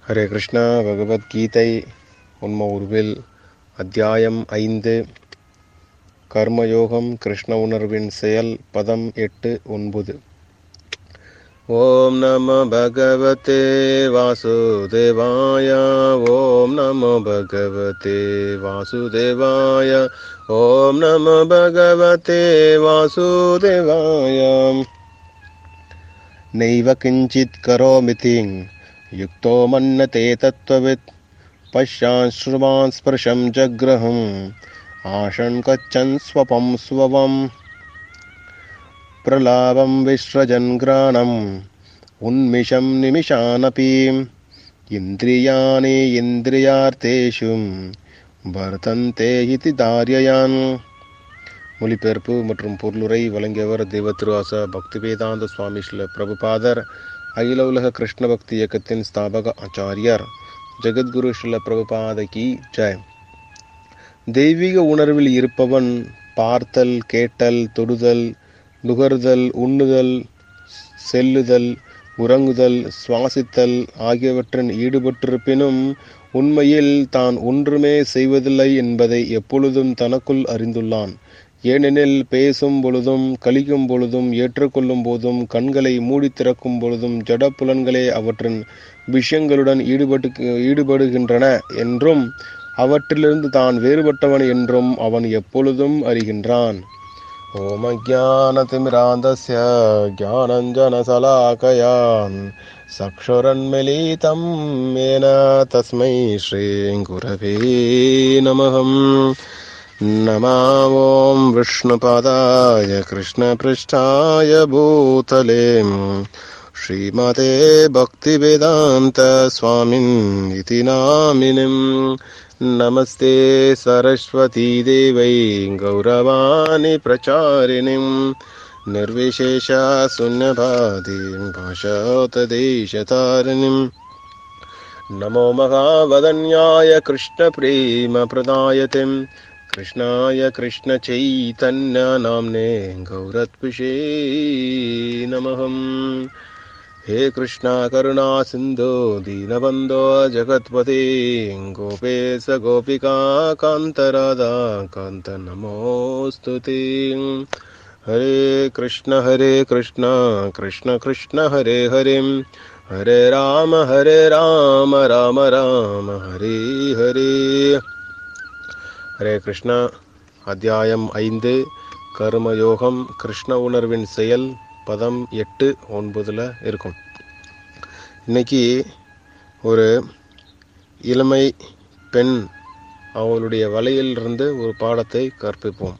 ஹரே கிருஷ்ணா பகவத்கீதை உண்ம உருவில் அத்தியாயம் ஐந்து கர்மயோகம் கிருஷ்ண உணர்வின் செயல் பதம் எட்டு ஒன்பது ஓம் நம பகவதே வாசுதேவாய ஓம் நம பகவதே வாசுதேவாய ஓம் நம பகவதே வாசுதேவாய नैव किञ्चित् करोमिति युक्तो मन्यते तत्त्ववित् पश्यान् श्रुवान् स्पर्शं जग्रहम् आशन् गच्छन् स्वपं स्ववम् प्रलाभं विसृजन् ग्राणम् उन्मिषं निमिषानपि इन्द्रियाणि इन्द्रियार्थेषु वर्तन्ते इति धार्ययान् மொழிபெயர்ப்பு மற்றும் பொருளுரை வழங்கியவர் தெய்வ திருவாச பக்தி வேதாந்த சுவாமி ஸ்ல பிரபுபாதர் அகில உலக கிருஷ்ண பக்தி இயக்கத்தின் ஸ்தாபக ஆச்சாரியர் ஜெகத்குரு ஸ்ல பிரபுபாத கி ஜெய் தெய்வீக உணர்வில் இருப்பவன் பார்த்தல் கேட்டல் தொடுதல் நுகர்தல் உண்ணுதல் செல்லுதல் உறங்குதல் சுவாசித்தல் ஆகியவற்றின் ஈடுபட்டிருப்பினும் உண்மையில் தான் ஒன்றுமே செய்வதில்லை என்பதை எப்பொழுதும் தனக்குள் அறிந்துள்ளான் ஏனெனில் பேசும் பொழுதும் கழிக்கும் பொழுதும் ஏற்றுக்கொள்ளும் போதும் கண்களை மூடி திறக்கும் பொழுதும் ஜட புலன்களே அவற்றின் விஷயங்களுடன் ஈடுபட்டு ஈடுபடுகின்றன என்றும் அவற்றிலிருந்து தான் வேறுபட்டவன் என்றும் அவன் எப்பொழுதும் அறிகின்றான் ஓம் அஜானதிமிராந்தஸ்ய ஜானஞ்சனசலாகயான் சக்ஷுரன்மிலிதம் ஏன தஸ்மை ஸ்ரீங்குரவே நமகம் नमा ॐ विष्णुपादाय कृष्णपृष्ठाय भूतले श्रीमते भक्तिवेदान्तस्वामिन् इति नामिनिम् नमस्ते सरस्वतीदेवै गौरवाणि प्रचारिणीम् निर्विशेषशून्यपादीं भाषोतदेशतारिणीम् नमो महावदन्याय कृष्णप्रेमप्रदायतिम् कृष्णाय कृष्णचैतन्यनाम्ने गौरत्विषे नमः हे कृष्णा करुणा सिन्धो दीनबन्धो जगत्पते गोपेश गोपिका कान्तराधा कान्त नमोऽस्तु ते हरे कृष्ण हरे कृष्ण कृष्ण कृष्ण हरे हरे हरे राम हरे राम राम राम हरे हरे ஹரே கிருஷ்ணா அத்தியாயம் ஐந்து கர்மயோகம் கிருஷ்ண உணர்வின் செயல் பதம் எட்டு ஒன்பதில் இருக்கும் இன்னைக்கு ஒரு இளமை பெண் அவளுடைய வலையிலிருந்து ஒரு பாடத்தை கற்பிப்போம்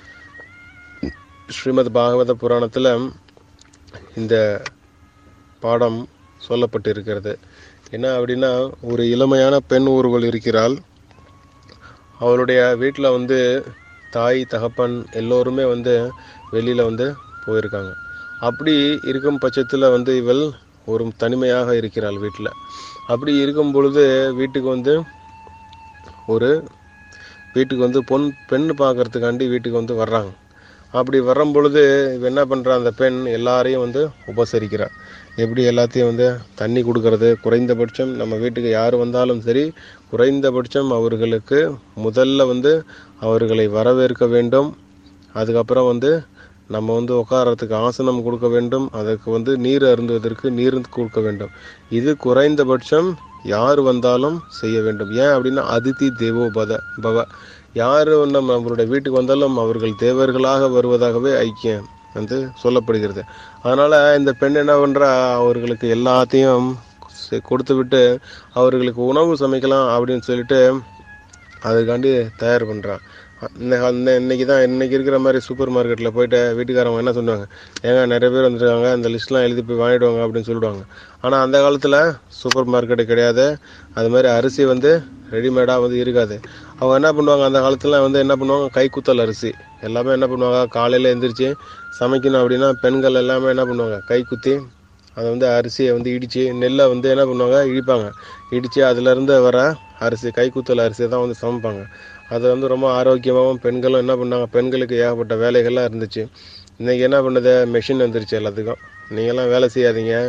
ஸ்ரீமத் பாகவத புராணத்தில் இந்த பாடம் சொல்லப்பட்டிருக்கிறது என்ன அப்படின்னா ஒரு இளமையான பெண் ஒருவள் இருக்கிறாள் அவளுடைய வீட்டில் வந்து தாய் தகப்பன் எல்லோருமே வந்து வெளியில் வந்து போயிருக்காங்க அப்படி இருக்கும் பட்சத்தில் வந்து இவள் ஒரு தனிமையாக இருக்கிறாள் வீட்டில் அப்படி இருக்கும் பொழுது வீட்டுக்கு வந்து ஒரு வீட்டுக்கு வந்து பொன் பெண் பார்க்கறதுக்காண்டி வீட்டுக்கு வந்து வர்றாங்க அப்படி வரும் பொழுது இவ என்ன பண்ணுறா அந்த பெண் எல்லாரையும் வந்து உபசரிக்கிறாள் எப்படி எல்லாத்தையும் வந்து தண்ணி கொடுக்கறது குறைந்தபட்சம் நம்ம வீட்டுக்கு யார் வந்தாலும் சரி குறைந்தபட்சம் அவர்களுக்கு முதல்ல வந்து அவர்களை வரவேற்க வேண்டும் அதுக்கப்புறம் வந்து நம்ம வந்து உட்காரத்துக்கு ஆசனம் கொடுக்க வேண்டும் அதற்கு வந்து நீர் அருந்துவதற்கு நீர் கொடுக்க வேண்டும் இது குறைந்தபட்சம் யார் வந்தாலும் செய்ய வேண்டும் ஏன் அப்படின்னா அதிதி தேவோ பத பவ யார் நம்ம அவருடைய வீட்டுக்கு வந்தாலும் அவர்கள் தேவர்களாக வருவதாகவே ஐக்கியம் வந்து சொல்லப்படுகிறது அதனால் இந்த பெண் என்ன பண்ணுறா அவர்களுக்கு எல்லாத்தையும் கொடுத்து விட்டு அவர்களுக்கு உணவு சமைக்கலாம் அப்படின்னு சொல்லிட்டு அதுக்காண்டி தயார் பண்ணுறான் அந்த இன்னைக்கு தான் இன்னைக்கு இருக்கிற மாதிரி சூப்பர் மார்க்கெட்டில் போயிட்டு வீட்டுக்காரவங்க என்ன சொல்லுவாங்க ஏங்க நிறைய பேர் வந்துருக்காங்க அந்த லிஸ்ட்லாம் எழுதி போய் வாங்கிடுவாங்க அப்படின்னு சொல்லிடுவாங்க ஆனால் அந்த காலத்தில் சூப்பர் மார்க்கெட்டு கிடையாது அது மாதிரி அரிசி வந்து ரெடிமேடாக வந்து இருக்காது அவங்க என்ன பண்ணுவாங்க அந்த காலத்தில் வந்து என்ன பண்ணுவாங்க கைக்குத்தல் அரிசி எல்லாமே என்ன பண்ணுவாங்க காலையில் எழுந்திரிச்சு சமைக்கணும் அப்படின்னா பெண்கள் எல்லாமே என்ன பண்ணுவாங்க கை குத்தி அதை வந்து அரிசியை வந்து இடித்து நெல்லை வந்து என்ன பண்ணுவாங்க இடிப்பாங்க இடித்து அதுலேருந்து வர அரிசி கைக்குத்தல் அரிசியை தான் வந்து சமைப்பாங்க அது வந்து ரொம்ப ஆரோக்கியமாகவும் பெண்களும் என்ன பண்ணாங்க பெண்களுக்கு ஏகப்பட்ட வேலைகள்லாம் இருந்துச்சு இன்றைக்கி என்ன பண்ணுது மெஷின் வந்துருச்சு எல்லாத்துக்கும் நீங்கள்லாம் வேலை செய்யாதீங்க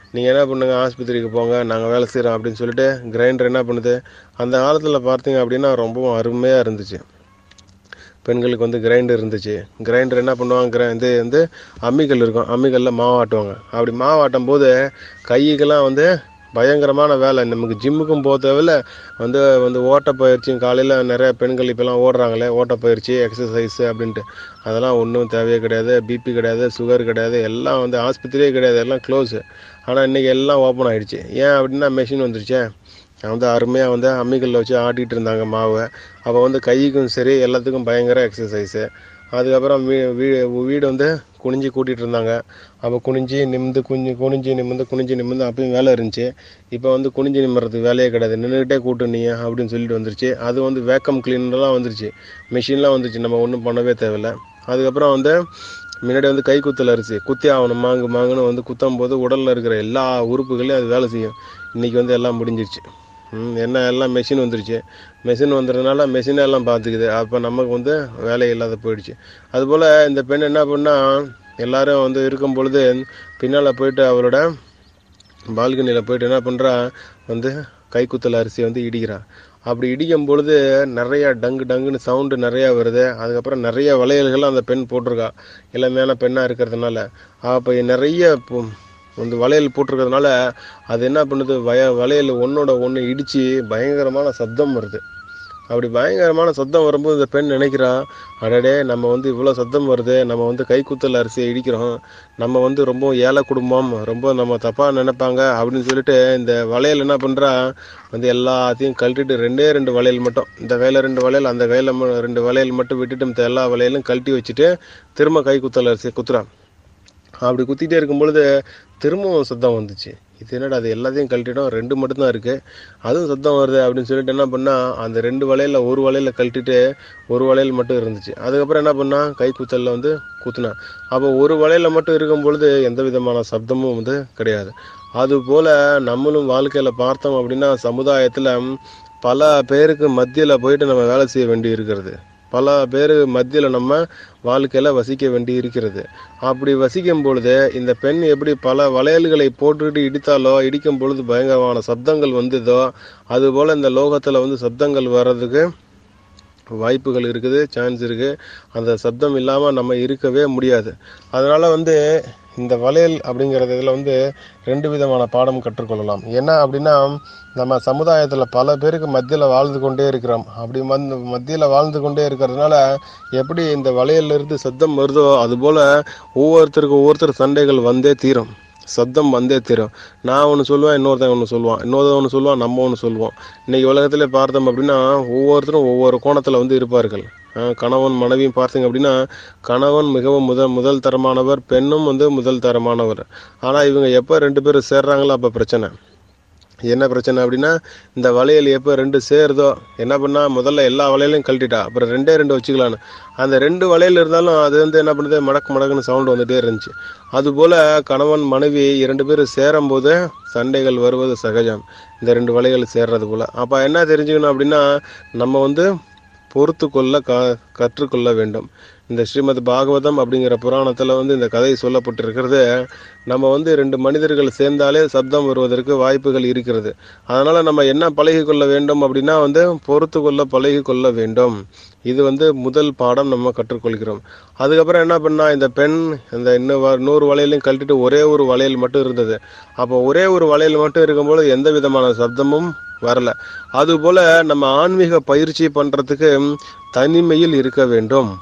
நீங்கள் என்ன பண்ணுங்க ஆஸ்பத்திரிக்கு போங்க நாங்கள் வேலை செய்கிறோம் அப்படின்னு சொல்லிட்டு கிரைண்டர் என்ன பண்ணுது அந்த காலத்தில் பார்த்தீங்க அப்படின்னா ரொம்பவும் அருமையாக இருந்துச்சு பெண்களுக்கு வந்து கிரைண்டர் இருந்துச்சு கிரைண்டர் என்ன பண்ணுவாங்க கிரை இது வந்து அம்மிக்கல் இருக்கும் அம்மிக்கல்லில் மாவாட்டுவாங்க அப்படி மாவாட்டும் போது கைக்கெல்லாம் வந்து பயங்கரமான வேலை நமக்கு ஜிம்முக்கும் போக தேவையில்ல வந்து வந்து ஓட்டப்பயிற்சியும் காலையில் நிறைய பெண்கள் இப்போலாம் ஓடுறாங்களே ஓட்டப்பயிற்சி எக்ஸசைஸ் அப்படின்ட்டு அதெல்லாம் ஒன்றும் தேவையே கிடையாது பிபி கிடையாது சுகர் கிடையாது எல்லாம் வந்து ஆஸ்பத்திரியே கிடையாது எல்லாம் க்ளோஸு ஆனால் இன்றைக்கி எல்லாம் ஓப்பன் ஆகிடுச்சு ஏன் அப்படின்னா மெஷின் வந்துருச்சே வந்து அருமையாக வந்து அம்மிக்கல்ல வச்சு ஆட்டிகிட்டு இருந்தாங்க மாவை அப்போ வந்து கைக்கும் சரி எல்லாத்துக்கும் பயங்கர எக்ஸசைஸு அதுக்கப்புறம் வீ வீ வீடு வந்து குனிஞ்சு கூட்டிகிட்டு இருந்தாங்க அப்போ குனிஞ்சு நிமிந்து குஞ்சு குனிஞ்சு நிமிந்து குனிஞ்சு நிமிந்து அப்பயும் வேலை இருந்துச்சு இப்போ வந்து குனிஞ்சு நிமிறதுக்கு வேலையே கிடையாது நின்றுக்கிட்டே கூட்டு நீ அப்படின்னு சொல்லிட்டு வந்துருச்சு அது வந்து வேக்கம் கிளீனர்லாம் வந்துருச்சு மிஷின்லாம் வந்துருச்சு நம்ம ஒன்றும் பண்ணவே தேவையில்ல அதுக்கப்புறம் வந்து முன்னாடி வந்து கை குத்தல் அரிசி குத்தி ஆகணும் மாங்கு மாங்குன்னு வந்து குத்தும் போது உடலில் இருக்கிற எல்லா உறுப்புகளையும் அது வேலை செய்யும் இன்றைக்கி வந்து எல்லாம் முடிஞ்சிருச்சு ம், என்ன எல்லாம் மெஷின் வந்துருச்சு மெஷின் வந்துறதுனால மெஷினே எல்லாம் பார்த்துக்குது அப்போ நமக்கு வந்து வேலை இல்லாத போயிடுச்சு அதுபோல் இந்த பெண் என்ன பண்ணா எல்லாரும் வந்து இருக்கும் பொழுது பின்னால் போயிட்டு அவளோட பால்கனியில் போயிட்டு என்ன பண்ணுறா வந்து கைக்குத்தல் அரிசி வந்து இடிக்கிறா அப்படி இடிக்கும் பொழுது நிறைய டங்கு டங்குன்னு சவுண்டு நிறையா வருது அதுக்கப்புறம் நிறைய வளையல்கள் அந்த பெண் போட்டிருக்கா இளமையான பெண்ணாக இருக்கிறதுனால அப்போ நிறைய இப்போ வந்து வளையல் போட்டிருக்கிறதுனால அது என்ன பண்ணுது வய வளையல் ஒன்றோட ஒன்று இடித்து பயங்கரமான சத்தம் வருது அப்படி பயங்கரமான சத்தம் வரும்போது இந்த பெண் நினைக்கிறா அடடே நம்ம வந்து இவ்வளோ சத்தம் வருது நம்ம வந்து கைக்குத்தல் அரிசியை இடிக்கிறோம் நம்ம வந்து ரொம்ப ஏழை குடும்பம் ரொம்ப நம்ம தப்பாக நினைப்பாங்க அப்படின்னு சொல்லிட்டு இந்த வளையல் என்ன பண்ணுறா வந்து எல்லாத்தையும் கழட்டிட்டு ரெண்டே ரெண்டு வளையல் மட்டும் இந்த கையில் ரெண்டு வளையல் அந்த கையில் ரெண்டு வளையல் மட்டும் விட்டுட்டு மத்த எல்லா வளையலும் கழட்டி வச்சுட்டு திரும்ப கைக்குத்தல் அரிசியை குத்துறான் அப்படி குத்திட்டே இருக்கும் பொழுது திரும்பவும் சத்தம் வந்துச்சு இது என்னடா அது எல்லாத்தையும் கழட்டிட்டோம் ரெண்டு மட்டும்தான் இருக்கு அதுவும் சத்தம் வருது அப்படின்னு சொல்லிட்டு என்ன பண்ணா அந்த ரெண்டு வளையல ஒரு வளையல கழட்டிட்டு ஒரு வளையல் மட்டும் இருந்துச்சு அதுக்கப்புறம் என்ன பண்ணா கை குத்தல்ல வந்து குத்துனா அப்போ ஒரு வளையல மட்டும் இருக்கும் பொழுது எந்த விதமான சப்தமும் வந்து கிடையாது அது போல நம்மளும் வாழ்க்கையில பார்த்தோம் அப்படின்னா சமுதாயத்துல பல பேருக்கு மத்தியில போயிட்டு நம்ம வேலை செய்ய வேண்டி இருக்கிறது பல பேர் மத்தியில் நம்ம வாழ்க்கையில் வசிக்க வேண்டி இருக்கிறது அப்படி வசிக்கும் பொழுது இந்த பெண் எப்படி பல வளையல்களை போட்டுக்கிட்டு இடித்தாலோ இடிக்கும் பொழுது பயங்கரமான சப்தங்கள் வந்ததோ அதுபோல் இந்த லோகத்தில் வந்து சப்தங்கள் வர்றதுக்கு வாய்ப்புகள் இருக்குது சான்ஸ் இருக்குது அந்த சப்தம் இல்லாமல் நம்ம இருக்கவே முடியாது அதனால் வந்து இந்த வளையல் அப்படிங்கிறது இதில் வந்து ரெண்டு விதமான பாடம் கற்றுக்கொள்ளலாம் என்ன அப்படின்னா நம்ம சமுதாயத்தில் பல பேருக்கு மத்தியில் வாழ்ந்து கொண்டே இருக்கிறோம் அப்படி வந்து மத்தியில் வாழ்ந்து கொண்டே இருக்கிறதுனால எப்படி இந்த வளையல்ல இருந்து சத்தம் வருதோ அதுபோல் ஒவ்வொருத்தருக்கும் ஒவ்வொருத்தர் சண்டைகள் வந்தே தீரும் சத்தம் வந்தே தீரும் நான் ஒன்று சொல்லுவேன் இன்னொருத்தன் ஒன்று சொல்லுவான் இன்னொருத்தன் ஒன்று சொல்லுவான் நம்ம ஒன்று சொல்லுவோம் இன்னைக்கு உலகத்திலே பார்த்தோம் அப்படின்னா ஒவ்வொருத்தரும் ஒவ்வொரு கோணத்தில் வந்து இருப்பார்கள் அஹ் கணவன் மனைவியும் பார்த்தீங்க அப்படின்னா கணவன் மிகவும் முதல் முதல் தரமானவர் பெண்ணும் வந்து முதல் தரமானவர் ஆனால் இவங்க எப்போ ரெண்டு பேரும் சேர்றாங்களோ அப்போ பிரச்சனை என்ன பிரச்சனை அப்படின்னா இந்த வளையல் எப்போ ரெண்டு சேருதோ என்ன பண்ணா முதல்ல எல்லா வளையலையும் கழட்டிட்டா அப்புறம் ரெண்டே ரெண்டு வச்சுக்கலான்னு அந்த ரெண்டு வளையல் இருந்தாலும் அது வந்து என்ன பண்ணுது மடக்கு மடக்குன்னு சவுண்ட் வந்துட்டே இருந்துச்சு அதுபோல் கணவன் மனைவி இரண்டு பேரும் சேரும்போது சண்டைகள் வருவது சகஜம் இந்த ரெண்டு வளையல் சேர்றது போல் அப்போ என்ன தெரிஞ்சுக்கணும் அப்படின்னா நம்ம வந்து பொறுத்து கொள்ள க கற்றுக்கொள்ள வேண்டும் இந்த ஸ்ரீமத் பாகவதம் அப்படிங்கிற புராணத்தில் வந்து இந்த கதை சொல்லப்பட்டிருக்கிறது நம்ம வந்து ரெண்டு மனிதர்கள் சேர்ந்தாலே சப்தம் வருவதற்கு வாய்ப்புகள் இருக்கிறது அதனால் நம்ம என்ன பழகி கொள்ள வேண்டும் அப்படின்னா வந்து பொறுத்து கொள்ள பழகி கொள்ள வேண்டும் இது வந்து முதல் பாடம் நம்ம கற்றுக்கொள்கிறோம் அதுக்கப்புறம் என்ன பண்ணா இந்த பெண் இந்த இன்னும் வ- நூறு வளையலையும் கழட்டிட்டு ஒரே ஒரு வளையல் மட்டும் இருந்தது அப்போ ஒரே ஒரு வளையல் மட்டும் இருக்கும்போது எந்த விதமான சப்தமும் வரல அதுபோல நம்ம ஆன்மீக பயிற்சி பண்றதுக்கு தனிமையில் இருக்க வேண்டும்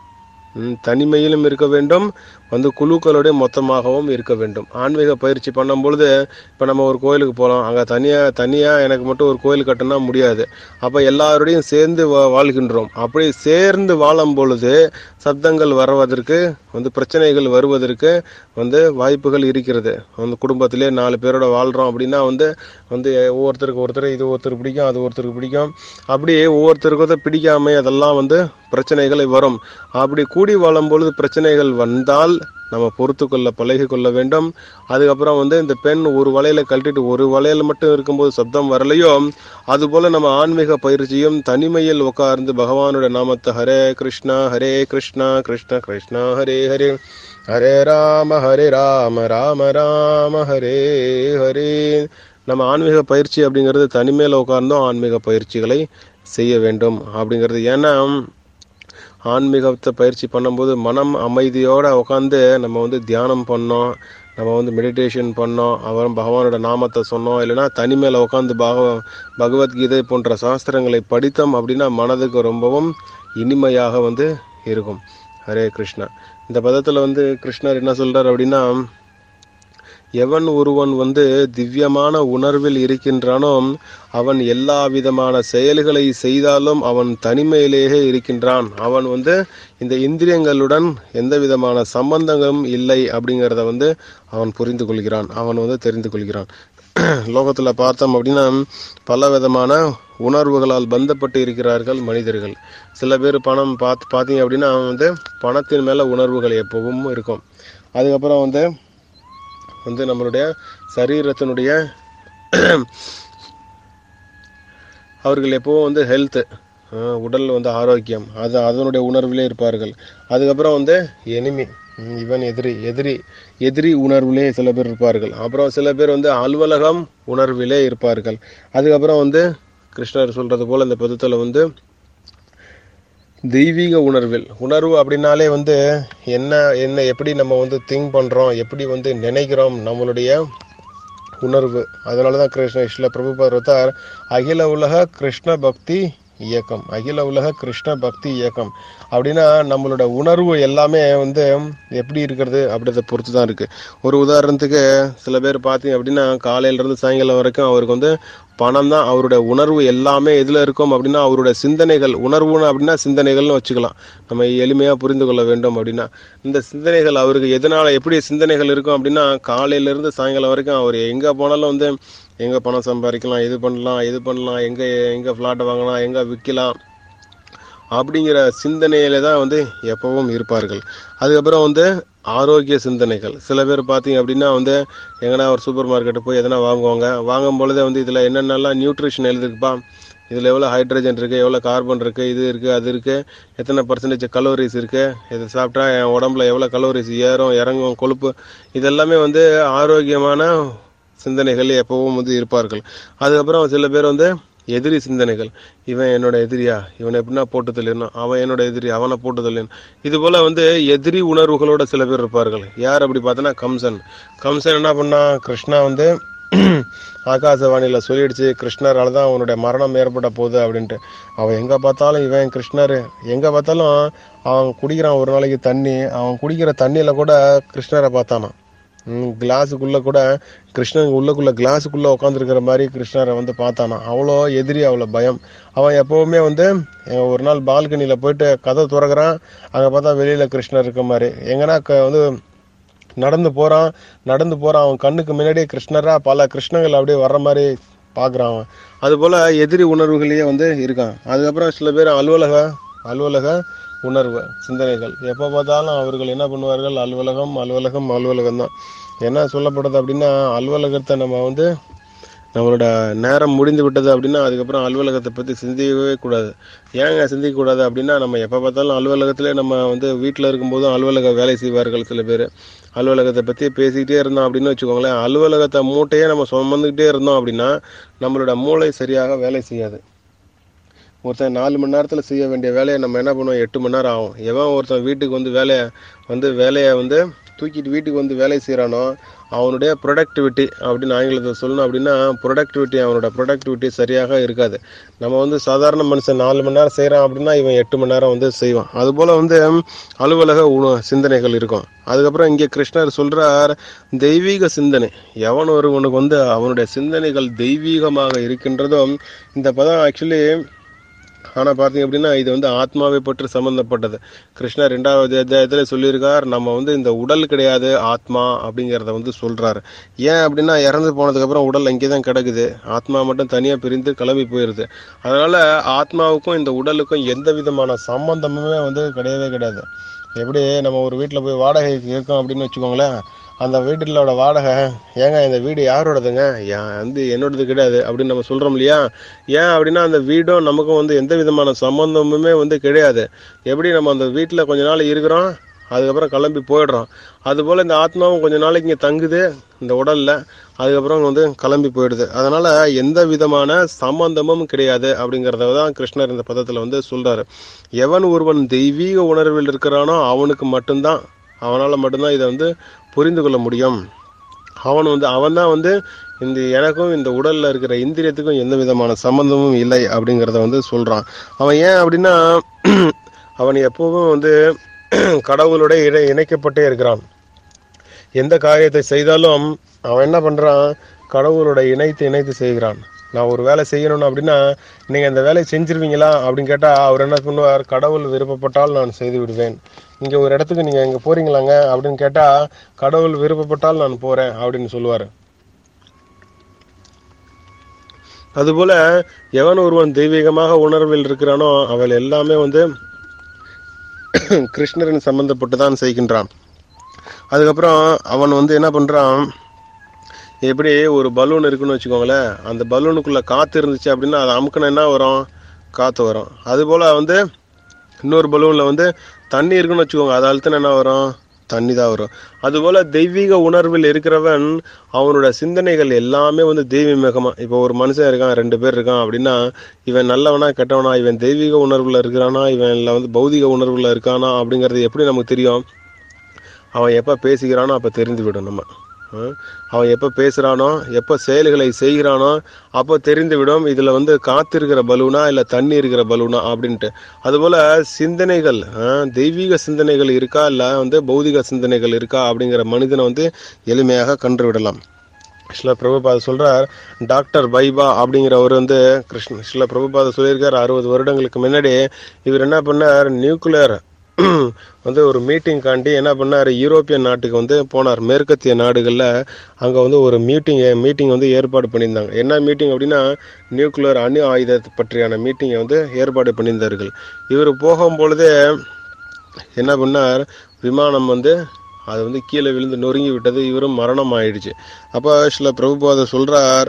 ம், தனிமையிலும் இருக்க வேண்டும் வந்து குழுக்களோட மொத்தமாகவும் இருக்க வேண்டும் ஆன்மீக பயிற்சி பண்ணும் பொழுது இப்போ நம்ம ஒரு கோயிலுக்கு போகலாம் அங்கே தனியாக தனியாக எனக்கு மட்டும் ஒரு கோயில் கட்டினா முடியாது அப்போ எல்லாரோடையும் சேர்ந்து வா வாழ்கின்றோம் அப்படி சேர்ந்து வாழும் பொழுது சப்தங்கள் வருவதற்கு வந்து பிரச்சனைகள் வருவதற்கு வந்து வாய்ப்புகள் இருக்கிறது வந்து குடும்பத்திலே நாலு பேரோட வாழ்கிறோம் அப்படின்னா வந்து வந்து ஒவ்வொருத்தருக்கு ஒருத்தர் இது ஒருத்தருக்கு பிடிக்கும் அது ஒருத்தருக்கு பிடிக்கும் அப்படி ஒவ்வொருத்தருக்கு ஒருத்தர் பிடிக்காம அதெல்லாம் வந்து பிரச்சனைகளை வரும் அப்படி கூடி வாழும் பொழுது பிரச்சனைகள் வந்தால் நம்ம பொறுத்து கொள்ள பழகி கொள்ள வேண்டும் அதுக்கப்புறம் வந்து இந்த பெண் ஒரு வலையில கழட்டிட்டு ஒரு வலையில மட்டும் இருக்கும்போது சப்தம் வரலையோ அதுபோல நம்ம ஆன்மீக பயிற்சியும் தனிமையில் உட்கார்ந்து பகவானோட நாமத்தை ஹரே கிருஷ்ணா ஹரே கிருஷ்ணா கிருஷ்ண கிருஷ்ணா ஹரே ஹரே ஹரே ராம ஹரே ராம ராம ராம ஹரே ஹரே நம்ம ஆன்மீக பயிற்சி அப்படிங்கிறது தனிமையில் உட்கார்ந்தும் ஆன்மீக பயிற்சிகளை செய்ய வேண்டும் அப்படிங்கிறது ஏன்னா ஆன்மீகத்தை பயிற்சி பண்ணும்போது மனம் அமைதியோட உட்காந்து நம்ம வந்து தியானம் பண்ணோம் நம்ம வந்து மெடிடேஷன் பண்ணோம் அப்புறம் பகவானோட நாமத்தை சொன்னோம் இல்லைன்னா தனிமையில் உட்காந்து பகவ பகவத்கீதை போன்ற சாஸ்திரங்களை படித்தோம் அப்படின்னா மனதுக்கு ரொம்பவும் இனிமையாக வந்து இருக்கும் ஹரே கிருஷ்ணா இந்த பதத்தில் வந்து கிருஷ்ணர் என்ன சொல்றார் அப்படின்னா எவன் ஒருவன் வந்து திவ்யமான உணர்வில் இருக்கின்றானோ அவன் எல்லா விதமான செயல்களை செய்தாலும் அவன் தனிமையிலேயே இருக்கின்றான் அவன் வந்து இந்த இந்திரியங்களுடன் எந்த விதமான சம்பந்தங்களும் இல்லை அப்படிங்கிறத வந்து அவன் புரிந்து கொள்கிறான் அவன் வந்து தெரிந்து கொள்கிறான் லோகத்தில் பார்த்தோம் அப்படின்னா பல விதமான உணர்வுகளால் பந்தப்பட்டு இருக்கிறார்கள் மனிதர்கள் சில பேர் பணம் பார்த்து பார்த்தீங்க அப்படின்னா வந்து பணத்தின் மேலே உணர்வுகள் எப்பவும் இருக்கும் அதுக்கப்புறம் வந்து வந்து நம்மளுடைய சரீரத்தினுடைய அவர்கள் எப்பவும் வந்து ஹெல்த்து உடல் வந்து ஆரோக்கியம் அது அதனுடைய உணர்விலே இருப்பார்கள் அதுக்கப்புறம் வந்து எனிமி ம், இவன் எதிரி எதிரி எதிரி உணர்விலே சில பேர் இருப்பார்கள் அப்புறம் சில பேர் வந்து அலுவலகம் உணர்விலே இருப்பார்கள் அதுக்கப்புறம் வந்து கிருஷ்ணர் சொல்றது போல இந்த பதத்தில் வந்து தெய்வீக உணர்வில் உணர்வு அப்படின்னாலே வந்து என்ன என்ன எப்படி நம்ம வந்து திங்க் பண்றோம் எப்படி வந்து நினைக்கிறோம் நம்மளுடைய உணர்வு அதனால தான் கிருஷ்ண இஷ்ல பிரபுபார் ஒருத்தார் அகில உலக கிருஷ்ண பக்தி இயக்கம் அகில உலக கிருஷ்ண பக்தி இயக்கம் அப்படின்னா நம்மளோட உணர்வு எல்லாமே வந்து எப்படி இருக்கிறது அப்படின்றத பொறுத்து தான் இருக்கு ஒரு உதாரணத்துக்கு சில பேர் பார்த்தீங்க அப்படின்னா காலையில இருந்து சாயங்காலம் வரைக்கும் அவருக்கு வந்து பணம் தான் அவருடைய உணர்வு எல்லாமே எதுல இருக்கும் அப்படின்னா அவருடைய சிந்தனைகள் உணர்வுன்னு அப்படின்னா சிந்தனைகள்னு வச்சுக்கலாம் நம்ம எளிமையா புரிந்து கொள்ள வேண்டும் அப்படின்னா இந்த சிந்தனைகள் அவருக்கு எதனால எப்படி சிந்தனைகள் இருக்கும் அப்படின்னா காலையில இருந்து சாயங்காலம் வரைக்கும் அவர் எங்க போனாலும் வந்து எங்க பணம் சம்பாதிக்கலாம் இது பண்ணலாம் இது பண்ணலாம் எங்க எங்க ஃபிளாட் வாங்கலாம் எங்க விற்கலாம் அப்படிங்கிற சிந்தனையில தான் வந்து எப்பவும் இருப்பார்கள் அதுக்கப்புறம் வந்து ஆரோக்கிய சிந்தனைகள் சில பேர் பார்த்தீங்க அப்படின்னா வந்து எங்கன்னா ஒரு சூப்பர் மார்க்கெட்டு போய் எதனா வாங்குவாங்க வாங்கும் பொழுதே வந்து இதில் என்னென்னலாம் நியூட்ரிஷன் எழுதுக்குப்பா இதில் எவ்வளோ ஹைட்ரஜன் இருக்குது எவ்வளோ கார்பன் இருக்குது இது இருக்குது அது இருக்குது எத்தனை பர்சன்டேஜ் கலோரிஸ் இருக்குது இதை சாப்பிட்டா என் உடம்புல எவ்வளோ கலோரிஸ் ஏறும் இறங்கும் கொழுப்பு இதெல்லாமே வந்து ஆரோக்கியமான சிந்தனைகள் எப்பவும் வந்து இருப்பார்கள் அதுக்கப்புறம் சில பேர் வந்து எதிரி சிந்தனைகள் இவன் என்னோட எதிரியா இவனை எப்படின்னா போட்டு தள்ளிடணும் அவன் என்னோட எதிரி அவனை போட்டு தள்ளிடணும் இது போல வந்து எதிரி உணர்வுகளோட சில பேர் இருப்பார்கள் யார் அப்படி பார்த்தோன்னா கம்சன் கம்சன் என்ன பண்ணா கிருஷ்ணா வந்து ஆகாசவாணியில சொல்லிடுச்சு கிருஷ்ணரால தான் அவனுடைய மரணம் ஏற்பட போகுது அப்படின்ட்டு அவன் எங்க பார்த்தாலும் இவன் கிருஷ்ணர் எங்க பார்த்தாலும் அவன் குடிக்கிறான் ஒரு நாளைக்கு தண்ணி அவன் குடிக்கிற தண்ணியில கூட கிருஷ்ணரை பார்த்தானாம் கிளாஸுக்குள்ள கூட கிருஷ்ணன் உள்ளக்குள்ள கிளாஸுக்குள்ள உட்காந்துருக்கிற மாதிரி கிருஷ்ணரை வந்து பார்த்தானா அவ்வளோ எதிரி அவ்வளோ பயம் அவன் எப்பவுமே வந்து அஹ், ஒரு நாள் பால்கனியில போயிட்டு கதை திறக்கிறான் அங்க பார்த்தா வெளியில கிருஷ்ணர் இருக்க மாதிரி எங்கன்னா க- வந்து நடந்து போறான் நடந்து போறான் அவன் கண்ணுக்கு முன்னாடியே கிருஷ்ணரா பல கிருஷ்ணங்கள் அப்படியே வர்ற மாதிரி பார்க்கறான் அவன் அது போல எதிரி உணர்வுகளையே வந்து இருக்கான் அதுக்கப்புறம் சில பேர் அலுவலக அலுவலக உணர்வு சிந்தனைகள் எப்போ பார்த்தாலும் அவர்கள் என்ன பண்ணுவார்கள் அலுவலகம் அலுவலகம் அலுவலகம் தான் என்ன சொல்லப்படுது அப்படின்னா அலுவலகத்தை நம்ம வந்து நம்மளோட நேரம் முடிந்து விட்டது அப்படின்னா அதுக்கப்புறம் அலுவலகத்தை பற்றி சிந்திக்கவே கூடாது ஏங்க சிந்திக்க கூடாது அப்படின்னா நம்ம எப்போ பார்த்தாலும் அலுவலகத்திலே நம்ம வந்து வீட்டில் இருக்கும்போதும் அலுவலக வேலை செய்வார்கள் சில பேர் அலுவலகத்தை பற்றி பேசிக்கிட்டே இருந்தோம் அப்படின்னு வச்சுக்கோங்களேன் அலுவலகத்தை மூட்டையே நம்ம சுமந்துக்கிட்டே இருந்தோம் அப்படின்னா நம்மளோட மூளை சரியாக வேலை செய்யாது ஒருத்தன் நாலு மணி நேரத்தில் செய்ய வேண்டிய வேலையை நம்ம என்ன பண்ணுவோம் எட்டு மணி நேரம் ஆகும் எவன் ஒருத்தன் வீட்டுக்கு வந்து வேலையை வந்து வேலையை வந்து தூக்கிட்டு வீட்டுக்கு வந்து வேலை செய்கிறானோ அவனுடைய ப்ரொடக்டிவிட்டி அப்படின்னு ஆங்கிலத்தில் சொல்லணும் அப்படின்னா ப்ரொடக்டிவிட்டி அவனோட ப்ரொடக்டிவிட்டி சரியாக இருக்காது நம்ம வந்து சாதாரண மனுஷன் நாலு மணி நேரம் செய்கிறான் அப்படின்னா இவன் எட்டு மணி நேரம் வந்து செய்வான் அதுபோல் வந்து அலுவலக உண சிந்தனைகள் இருக்கும் அதுக்கப்புறம் இங்கே கிருஷ்ணர் சொல்றார் தெய்வீக சிந்தனை எவன் ஒருவனுக்கு வந்து அவனுடைய சிந்தனைகள் தெய்வீகமாக இருக்கின்றதும் இந்த பதம் ஆக்சுவலி ஆனால் பார்த்தீங்க அப்படின்னா இது வந்து ஆத்மாவை பற்றி சம்பந்தப்பட்டது கிருஷ்ணர் ரெண்டாவது அத்தியாயத்தில் சொல்லியிருக்கார் நம்ம வந்து இந்த உடல் கிடையாது ஆத்மா அப்படிங்கிறத வந்து சொல்றாரு ஏன் அப்படின்னா இறந்து போனதுக்கப்புறம் உடல் அங்கே தான் கிடக்குது ஆத்மா மட்டும் தனியாக பிரிந்து கிளம்பி போயிடுது அதனால ஆத்மாவுக்கும் இந்த உடலுக்கும் எந்த விதமான சம்பந்தமுமே வந்து கிடையவே கிடையாது எப்படி நம்ம ஒரு வீட்டில் போய் வாடகைக்கு இருக்கோம் அப்படின்னு வச்சுக்கோங்களேன் அந்த வீட்டிலோட வாடகை ஏங்க இந்த வீடு யாரோடதுங்க ஏன் வந்து என்னோடது கிடையாது அப்படின்னு நம்ம சொல்றோம் இல்லையா ஏன் அப்படின்னா அந்த வீடும் நமக்கும் வந்து எந்த விதமான சம்பந்தமுமே வந்து கிடையாது எப்படி நம்ம அந்த வீட்டில் கொஞ்ச நாள் இருக்கிறோம் அதுக்கப்புறம் கிளம்பி போயிடுறான் அதுபோல் இந்த ஆத்மாவும் கொஞ்ச நாளைக்கு இங்கே தங்குது இந்த உடல்ல அதுக்கப்புறம் வந்து கிளம்பி போயிடுது அதனால எந்த விதமான சம்பந்தமும் கிடையாது அப்படிங்கிறத தான் கிருஷ்ணர் இந்த பதத்தில் வந்து சொல்றாரு எவன் ஒருவன் தெய்வீக உணர்வில் இருக்கிறானோ அவனுக்கு மட்டும்தான் அவனால் மட்டும்தான் இதை வந்து புரிந்து கொள்ள முடியும் அவன் வந்து அவன் தான் வந்து இந்த எனக்கும் இந்த உடல்ல இருக்கிற இந்திரியத்துக்கும் எந்த விதமான சம்பந்தமும் இல்லை அப்படிங்கிறத வந்து சொல்றான் அவன் ஏன் அப்படின்னா அவன் எப்பவும் வந்து கடவுளோட இணை இணைக்கப்பட்டே இருக்கிறான் எந்த காரியத்தை செய்தாலும் அவன் என்ன பண்றான் கடவுளோட இணைத்து இணைத்து செய்கிறான் நான் ஒரு வேலை செய்யணும் அப்படின்னா நீங்க இந்த வேலையை செஞ்சிருவீங்களா அப்படின்னு கேட்டா அவர் என்ன பண்ணுவார் கடவுள் விருப்பப்பட்டால் நான் செய்து விடுவேன் இங்க ஒரு இடத்துக்கு நீங்க இங்க போறீங்களாங்க அப்படின்னு கேட்டா கடவுள் விருப்பப்பட்டால் நான் போறேன் அப்படின்னு சொல்லுவாரு அதுபோல எவன் ஒருவன் தெய்வீகமாக உணர்வில் இருக்கிறானோ அவள் எல்லாமே வந்து கிருஷ்ணரின் சம்பந்தப்பட்டு தான் செய்கின்றான் அதுக்கப்புறம் அவன் வந்து என்ன பண்றான் எப்படி ஒரு பலூன் இருக்குன்னு வச்சுக்கோங்களேன் அந்த பலூனுக்குள்ள காத்து இருந்துச்சு அப்படின்னா அதை அமுக்கினா என்ன வரும் காத்து வரும் அதுபோல வந்து இன்னொரு பலூன்ல வந்து தண்ணி இருக்குன்னு வச்சுக்கோங்க அதை அழுத்தினா என்ன வரும் தண்ணி தான் வரும் அதுபோல தெய்வீக உணர்வில் இருக்கிறவன் அவனோட சிந்தனைகள் எல்லாமே வந்து தெய்வீகமா இப்போ ஒரு மனுஷன் இருக்கான் ரெண்டு பேர் இருக்கான் அப்படின்னா இவன் நல்லவனா கெட்டவனா இவன் தெய்வீக உணர்வுல இருக்கிறானா இவன் இல்லை வந்து பௌதிக உணர்வுல இருக்கானா அப்படிங்கிறது எப்படி நமக்கு தெரியும் அவன் எப்போ பேசுகிறானோ அப்போ தெரிந்து விடும் நம்ம அஹ் அவன் எப்போ பேசுகிறானோ எப்போ செயல்களை செய்கிறானோ அப்போ தெரிந்து விடும் இதில் வந்து காத்து இருக்கிற பலூனா இல்லை தண்ணி இருக்கிற பலூனா அப்படின்ட்டு அதுபோல் சிந்தனைகள் அஹ் தெய்வீக சிந்தனைகள் இருக்கா இல்லை வந்து பௌதிக சிந்தனைகள் இருக்கா அப்படிங்கிற மனிதனை வந்து எளிமையாக கண்டு விடலாம் சில பிரபுபாத சொல்றார் டாக்டர் பைபா அப்படிங்கிறவர் வந்து கிருஷ்ண சில பிரபுபாத சொல்லியிருக்கார் அறுபது வருடங்களுக்கு முன்னாடி இவர் என்ன பண்ணார் நியூக்ளியர் வந்து ஒரு மீட்டிங் காண்டி என்ன பண்ணார் யூரோப்பியன் நாட்டுக்கு வந்து போனார் மேற்கத்திய நாடுகளில் அங்கே வந்து ஒரு மீட்டிங் மீட்டிங் வந்து ஏற்பாடு பண்ணியிருந்தாங்க என்ன மீட்டிங் அப்படின்னா நியூக்ளியர் அணு ஆயுதத்தை பற்றியான மீட்டிங்கை வந்து ஏற்பாடு பண்ணியிருந்தார்கள் இவர் போகும்பொழுதே என்ன பண்ணார் விமானம் வந்து அது வந்து கீழே விழுந்து நொறுங்கி விட்டது இவரும் மரணம் ஆயிடுச்சு அப்போ சில பிரபுபாத சொல்றார்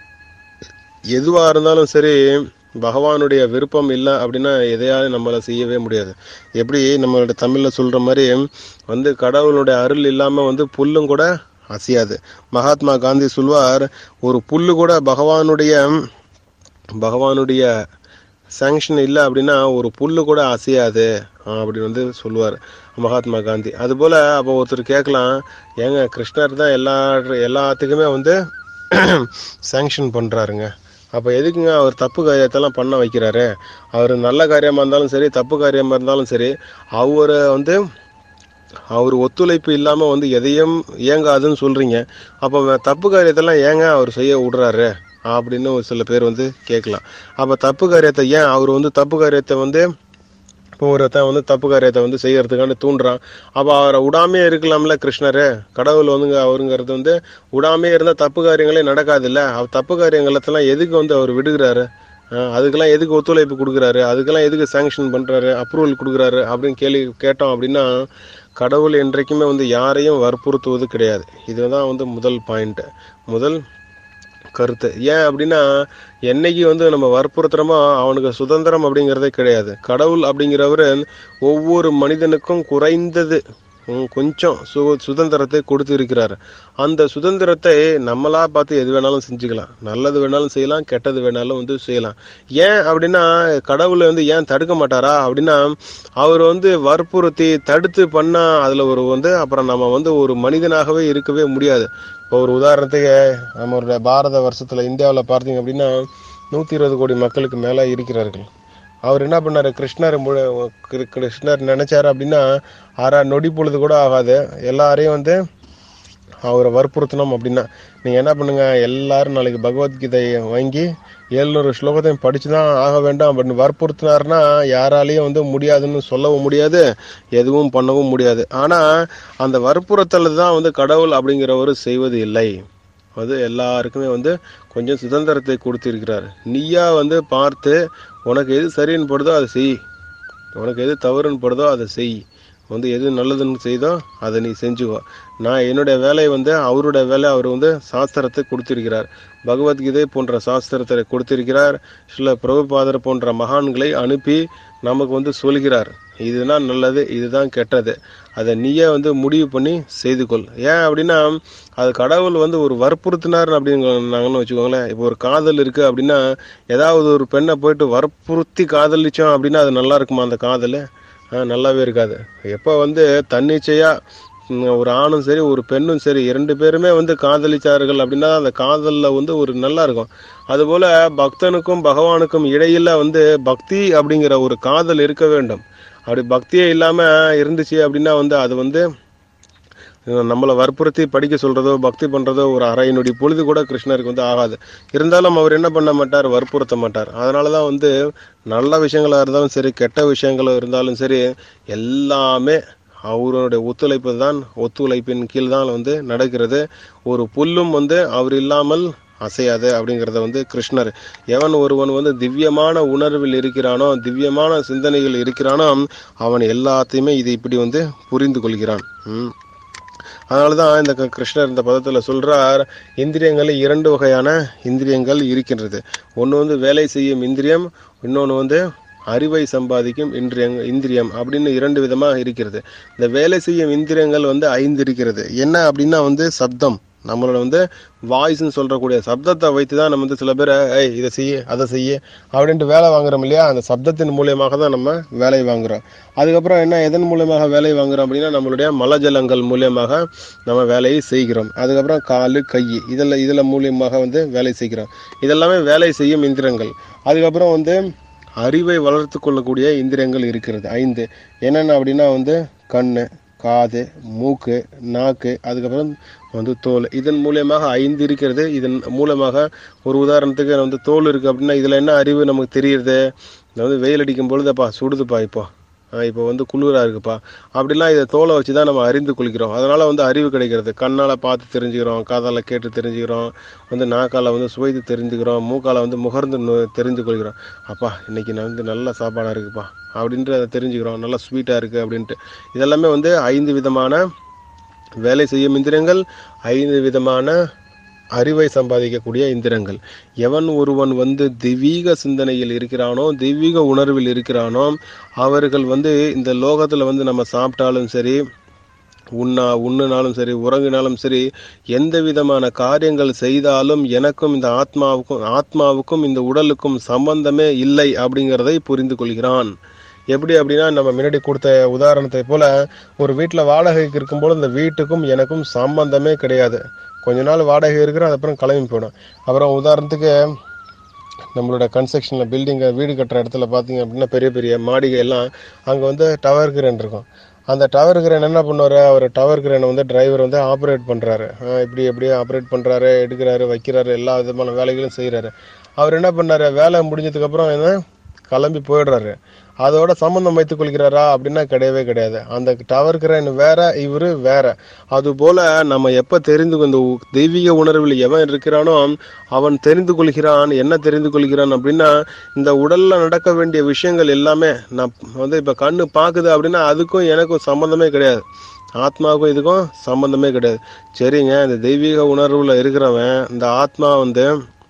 எதுவா இருந்தாலும் சரி பகவானுடைய விருப்பம் இல்லை அப்படின்னா எதையாவது நம்மளை செய்யவே முடியாது எப்படி நம்மளோட தமிழ்ல சொல்ற மாதிரி வந்து கடவுளுடைய அருள் இல்லாம வந்து புல்லும் கூட அசையாது மகாத்மா காந்தி சொல்வார் ஒரு புல்லு கூட பகவானுடைய பகவானுடைய சாங்ஷன் இல்லை அப்படின்னா ஒரு புல்லு கூட அசையாது அப்படின்னு வந்து சொல்லுவார் மகாத்மா காந்தி அதுபோல் அப்போ ஒருத்தர் கேட்கலாம் ஏங்க கிருஷ்ணர் தான் எல்லா எல்லாத்துக்குமே வந்து சாங்ஷன் பண்ணுறாருங்க அப்போ எதுக்குங்க அவர் தப்பு காரியத்தெல்லாம் பண்ண வைக்கிறாரு அவர் நல்ல காரியமாக இருந்தாலும் சரி தப்பு காரியமாக இருந்தாலும் சரி அவரை வந்து அவர் ஒத்துழைப்பு இல்லாமல் வந்து எதையும் இயங்காதுன்னு சொல்கிறீங்க அப்போ தப்பு காரியத்தெல்லாம் ஏங்க அவர் செய்ய விடுறாரு அப்படின்னு ஒரு சில பேர் வந்து கேட்கலாம் அப்போ தப்பு காரியத்தை ஏன் அவர் வந்து தப்பு காரியத்தை வந்து இப்போ ஒருத்தன் வந்து தப்பு காரியத்தை வந்து செய்யறதுக்காண்டி தூண்டுறான் அப்போ அவரை விடாமே இருக்கலாம்ல கிருஷ்ணரு கடவுள் வந்துங்க அவருங்கிறது வந்து விடாமே இருந்தால் தப்பு காரியங்களே நடக்காது இல்லை அவர் தப்பு காரியங்களத்தெல்லாம் எதுக்கு வந்து அவர் விடுகிறாரு அஹ் அதுக்கெல்லாம் எதுக்கு ஒத்துழைப்பு கொடுக்குறாரு அதுக்கெல்லாம் எதுக்கு சாங்ஷன் பண்ணுறாரு அப்ரூவல் கொடுக்குறாரு அப்படின்னு கேள்வி கேட்டோம் அப்படின்னா கடவுள் என்றைக்குமே வந்து யாரையும் வற்புறுத்துவது கிடையாது இதுதான் வந்து முதல் பாயிண்ட் முதல் கருத்து ஏன் அப்படின்னா என்னைக்கு வந்து நம்ம வற்புறுத்துறோமோ அவனுக்கு சுதந்திரம் அப்படிங்கிறதே கிடையாது கடவுள் அப்படிங்கிறவர் ஒவ்வொரு மனிதனுக்கும் குறைந்தது ம், கொஞ்சம் சு சுதந்திரத்தை கொடுத்து இருக்கிறாரு அந்த சுதந்திரத்தை நம்மளா பார்த்து எது வேணாலும் செஞ்சுக்கலாம் நல்லது வேணாலும் செய்யலாம் கெட்டது வேணாலும் வந்து செய்யலாம் ஏன் அப்படின்னா கடவுளை வந்து ஏன் தடுக்க மாட்டாரா அப்படின்னா அவர் வந்து வற்புறுத்தி தடுத்து பண்ணா அதுல ஒரு வந்து அப்புறம் நம்ம வந்து ஒரு மனிதனாகவே இருக்கவே முடியாது இப்போ ஒரு உதாரணத்துக்கு நம்மளுடைய பாரத வருஷத்துல இந்தியாவில் பார்த்தீங்க அப்படின்னா நூத்தி இருபது கோடி மக்களுக்கு மேல இருக்கிறார்கள் அவர் என்ன பண்ணாரு கிருஷ்ணர் மு- கிரு- கிருஷ்ணர் நினைச்சாரு அப்படின்னா அரை நொடி பொழுது கூட ஆகாது எல்லாரையும் வந்து அவரை வற்புறுத்தணும் அப்படின்னா நீங்க என்ன பண்ணுங்க எல்லாரும் நாளைக்கு பகவத்கீதையை வாங்கி எழுநூறு ஸ்லோகத்தையும் படிச்சு தான் ஆக வேண்டாம் அப்படின்னு வற்புறுத்தினாருன்னா யாராலையும் வந்து முடியாதுன்னு சொல்லவும் முடியாது எதுவும் பண்ணவும் முடியாது ஆனா அந்த வற்புறுத்தல் தான் வந்து கடவுள் அப்படிங்கிறவர் செய்வது இல்லை அது எல்லாருக்குமே வந்து கொஞ்சம் சுதந்திரத்தை கொடுத்திருக்கிறார் நீயா வந்து பார்த்து உனக்கு எது சரின்னு படுதோ அதை செய் உனக்கு எது தவறுன்னு படுதோ அதை செய் வந்து எது நல்லதுன்னு செய்தோ அதை நீ செஞ்சுக்கோ நான் என்னுடைய வேலையை வந்து அவருடைய வேலை அவர் வந்து சாஸ்திரத்தை கொடுத்திருக்கிறார் பகவத்கீதை போன்ற சாஸ்திரத்தை கொடுத்திருக்கிறார் சில பிரபுபாதர் போன்ற மகான்களை அனுப்பி நமக்கு வந்து சொல்கிறார் இதுதான் நல்லது இதுதான் கெட்டது அதை நீயே வந்து முடிவு பண்ணி செய்து கொள் ஏன் அப்படின்னா அது கடவுள் வந்து ஒரு வற்புறுத்தினார் அப்படின்னாங்கன்னு வச்சுக்கோங்களேன் இப்போ ஒரு காதல் இருக்கு அப்படின்னா ஏதாவது ஒரு பெண்ணை போயிட்டு வற்புறுத்தி காதலிச்சோம் அப்படின்னா அது நல்லா இருக்குமா அந்த காதல் ஆ, நல்லாவே இருக்காது எப்போ வந்து தன்னிச்சையா ம், ஒரு ஆணும் சரி ஒரு பெண்ணும் சரி இரண்டு பேருமே வந்து காதலிச்சார்கள் அப்படின்னா அந்த காதலில் வந்து ஒரு நல்லா இருக்கும் அதுபோல பக்தனுக்கும் பகவானுக்கும் இடையில வந்து பக்தி அப்படிங்கிற ஒரு காதல் இருக்க வேண்டும் அப்படி பக்தியே இல்லாம இருந்துச்சு அப்படின்னா வந்து அது வந்து அஹ், நம்மளை வற்புறுத்தி படிக்க சொல்றதோ பக்தி பண்றதோ ஒரு அரை நொடி பொழுது கூட கிருஷ்ணருக்கு வந்து ஆகாது இருந்தாலும் அவர் என்ன பண்ண மாட்டார் வற்புறுத்த மாட்டார் அதனாலதான் வந்து நல்ல விஷயங்களா இருந்தாலும் சரி கெட்ட விஷயங்களா இருந்தாலும் சரி எல்லாமே அவருடைய ஒத்துழைப்பு தான் ஒத்துழைப்பின் கீழ் தான் வந்து நடக்கிறது ஒரு புல்லும் வந்து அவர் இல்லாமல் அசையாது அப்படிங்கிறத வந்து கிருஷ்ணர் எவன் ஒருவன் வந்து திவ்யமான உணர்வில் இருக்கிறானோ திவ்யமான சிந்தனைகள் இருக்கிறானோ அவன் எல்லாத்தையுமே இது இப்படி வந்து புரிந்து கொள்கிறான் ம். அதனாலதான் இந்த க- கிருஷ்ணர் இந்த பதத்துல சொல்றார் இந்திரியங்கள் இரண்டு வகையான இந்திரியங்கள் இருக்கின்றது ஒன்று வந்து வேலை செய்யும் இந்திரியம் இன்னொன்று வந்து அறிவை சம்பாதிக்கும் இந்திரியங் இந்திரியம் அப்படின்னு இரண்டு விதமாக இருக்கிறது இந்த வேலை செய்யும் இந்திரியங்கள் வந்து ஐந்து இருக்கிறது என்ன அப்படின்னா வந்து சப்தம் நம்மளோட வந்து வாய்ஸ்ன்னு சொல்றக்கூடிய சப்தத்தை வைத்து தான் நம்ம வந்து சில பேர் ஏய் இதை செய்ய அதை செய்ய அப்படின்ட்டு வேலை வாங்குறோம் இல்லையா அந்த சப்தத்தின் மூலியமாக தான் நம்ம வேலை வாங்குறோம் அதுக்கப்புறம் என்ன எதன் மூலியமாக வேலை வாங்குறோம் அப்படின்னா நம்மளுடைய மலஜலங்கள் மூலியமாக நம்ம வேலையை செய்கிறோம் அதுக்கப்புறம் காலு கை இதில் இதில் மூலியமாக வந்து வேலை செய்கிறோம் இதெல்லாமே வேலை செய்யும் இந்திரங்கள் அதுக்கப்புறம் வந்து அறிவை வளர்த்து கொள்ளக்கூடிய இந்திரியங்கள் இருக்கிறது ஐந்து என்னென்ன அப்படின்னா வந்து கண்ணு காது மூக்கு நாக்கு அதுக்கப்புறம் வந்து தோல் இதன் மூலியமாக ஐந்து இருக்கிறது இதன் மூலமாக ஒரு உதாரணத்துக்கு வந்து தோல் இருக்கு அப்படின்னா இதுல என்ன அறிவு நமக்கு தெரியுது இந்த வந்து வெயில் அடிக்கும் பொழுதுப்பா சுடுதுப்பா இப்போ ஆஹ் இப்போ வந்து குளிரா இருக்குப்பா அப்படிலாம் இதை தோலை வச்சு தான் நம்ம அறிந்து கொள்கிறோம் அதனால வந்து அறிவு கிடைக்கிறது கண்ணால பார்த்து தெரிஞ்சுக்கிறோம் காதால கேட்டு தெரிஞ்சுக்கிறோம் வந்து நாக்கால வந்து சுவைத்து தெரிஞ்சுக்கிறோம் மூக்கால வந்து முகர்ந்து நு- தெரிந்து கொள்கிறோம் அப்பா இன்னைக்கு நான் வந்து நல்ல சாப்பாடா இருக்குப்பா அப்படின்ட்டு அதை தெரிஞ்சுக்கிறோம் நல்லா ஸ்வீட்டா இருக்கு அப்படின்ட்டு இதெல்லாமே வந்து ஐந்து விதமான வேலை செய்யும் இந்திரங்கள் ஐந்து விதமான அறிவை சம்பாதிக்கக்கூடிய இந்திரங்கள் எவன் ஒருவன் வந்து தெய்வீக சிந்தனையில் இருக்கிறானோ தெய்வீக உணர்வில் இருக்கிறானோ அவர்கள் வந்து இந்த லோகத்துல வந்து நம்ம சாப்பிட்டாலும் சரி உண்ணா உண்ணுனாலும் சரி உறங்கினாலும் சரி எந்த விதமான காரியங்கள் செய்தாலும் எனக்கும் இந்த ஆத்மாவுக்கும் ஆத்மாவுக்கும் இந்த உடலுக்கும் சம்பந்தமே இல்லை அப்படிங்கிறதை புரிந்து கொள்கிறான் எப்படி அப்படின்னா நம்ம முன்னாடி கொடுத்த உதாரணத்தை போல ஒரு வீட்டில் வாடகைக்கு இருக்கும்போது அந்த வீட்டுக்கும் எனக்கும் சம்பந்தமே கிடையாது கொஞ்ச நாள் வாடகை இருக்கிறோம் அதுக்கப்புறம் கிளம்பி போயிடும் அப்புறம் உதாரணத்துக்கு நம்மளோட கன்ஸ்ட்ரக்ஷனில் பில்டிங்கை வீடு கட்டுற இடத்துல பார்த்தீங்க அப்படின்னா பெரிய பெரிய மாளிகை எல்லாம் அங்கே வந்து டவர் கிரேன் இருக்கும் அந்த டவர் கிரேன் என்ன பண்ணுவார் அவர் டவர் கிரேனை வந்து டிரைவர் வந்து ஆப்ரேட் பண்ணுறாரு இப்படி எப்படியே ஆப்ரேட் பண்ணுறாரு எடுக்கிறாரு வைக்கிறாரு எல்லா விதமான வேலைகளும் செய்கிறாரு அவர் என்ன பண்ணாரு வேலை முடிஞ்சதுக்கப்புறம் என்ன கிளம்பி போயிடுறாரு அதோட சம்பந்தம் வைத்துக் கொள்கிறாரா அப்படின்னா கிடையவே கிடையாது அந்த டவர் கிரேன் வேற இவரு வேற அது போல நம்ம எப்ப தெரிந்து கொ- இந்த உ- தெய்வீக உணர்வில் எவன் இருக்கிறானோ அவன் தெரிந்து கொள்கிறான் என்ன தெரிந்து கொள்கிறான் அப்படின்னா இந்த உடல்ல நடக்க வேண்டிய விஷயங்கள் எல்லாமே நான் வந்து இப்ப கண்ணு பாக்குது அப்படின்னா அதுக்கும் எனக்கும் சம்பந்தமே கிடையாது ஆத்மாவுக்கும் இதுக்கும் சம்பந்தமே கிடையாது சரிங்க இந்த தெய்வீக உணர்வுல இருக்கிறவன் இந்த ஆத்மா வந்து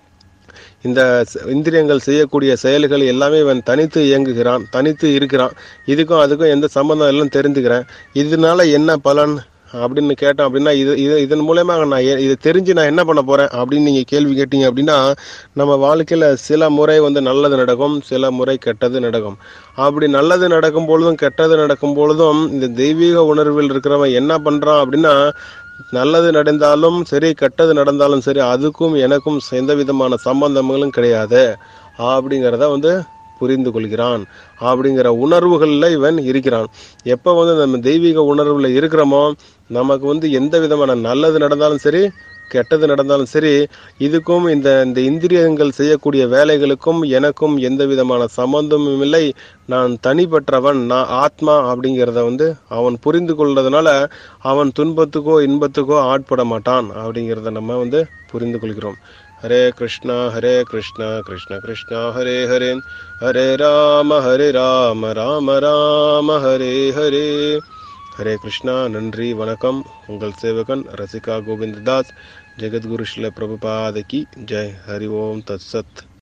இந்த ச- இந்திரியங்கள் செய்யக்கூடிய செயல்கள் எல்லாமே இவன் தனித்து இயங்குகிறான் தனித்து இருக்கிறான் இதுக்கும் அதுக்கும் எந்த சம்பந்தம் இல்லைன்னு தெரிஞ்சுக்கிறேன் இதனால என்ன பலன் அப்படின்னு கேட்டோம் அப்படின்னா இது இது இதன் மூலயமா நான் எ- இதை தெரிஞ்சு நான் என்ன பண்ண போறேன் அப்படின்னு நீங்க கேள்வி கேட்டீங்க அப்படின்னா நம்ம வாழ்க்கையில சில முறை வந்து நல்லது நடக்கும் சில முறை கெட்டது நடக்கும் அப்படி நல்லது நடக்கும் பொழுதும் கெட்டது நடக்கும் பொழுதும் இந்த தெய்வீக உணர்வில் இருக்கிறவன் என்ன பண்றான் அப்படின்னா நல்லது நடந்தாலும் சரி கெட்டது நடந்தாலும் சரி அதுக்கும் எனக்கும் எந்த விதமான சம்பந்தங்களும் கிடையாது அப்படிங்கிறத வந்து புரிந்து கொள்கிறான் அப்படிங்கிற உணர்வுகள்ல இவன் இருக்கிறான் எப்ப வந்து நம்ம தெய்வீக உணர்வுல இருக்கிறோமோ நமக்கு வந்து எந்த விதமான நல்லது நடந்தாலும் சரி கெட்டது நடந்தாலும் சரி இதுக்கும் இந்த இந்த இந்திரியங்கள் செய்யக்கூடிய வேலைகளுக்கும் எனக்கும் எந்த விதமான சம்பந்தமும் இல்லை நான் தனிப்பட்டவன் நான் ஆத்மா அப்படிங்கிறத வந்து அவன் புரிந்து கொள்றதுனால அவன் துன்பத்துக்கோ இன்பத்துக்கோ ஆட்பட மாட்டான் அப்படிங்கிறத நம்ம வந்து புரிந்து கொள்கிறோம் ஹரே கிருஷ்ணா ஹரே கிருஷ்ணா கிருஷ்ண கிருஷ்ணா ஹரே ஹரே ஹரே ராம ஹரே ராம ராம ராம ஹரே ஹரே ஹரே கிருஷ்ணா நன்றி வணக்கம் உங்கள் சேவகன் ரசிகா கோவிந்ததாஸ் ஜெகத்குரு ஸ்ரீல பிரபுபாதகி ஜெய் ஹரி ஓம் தத் சத்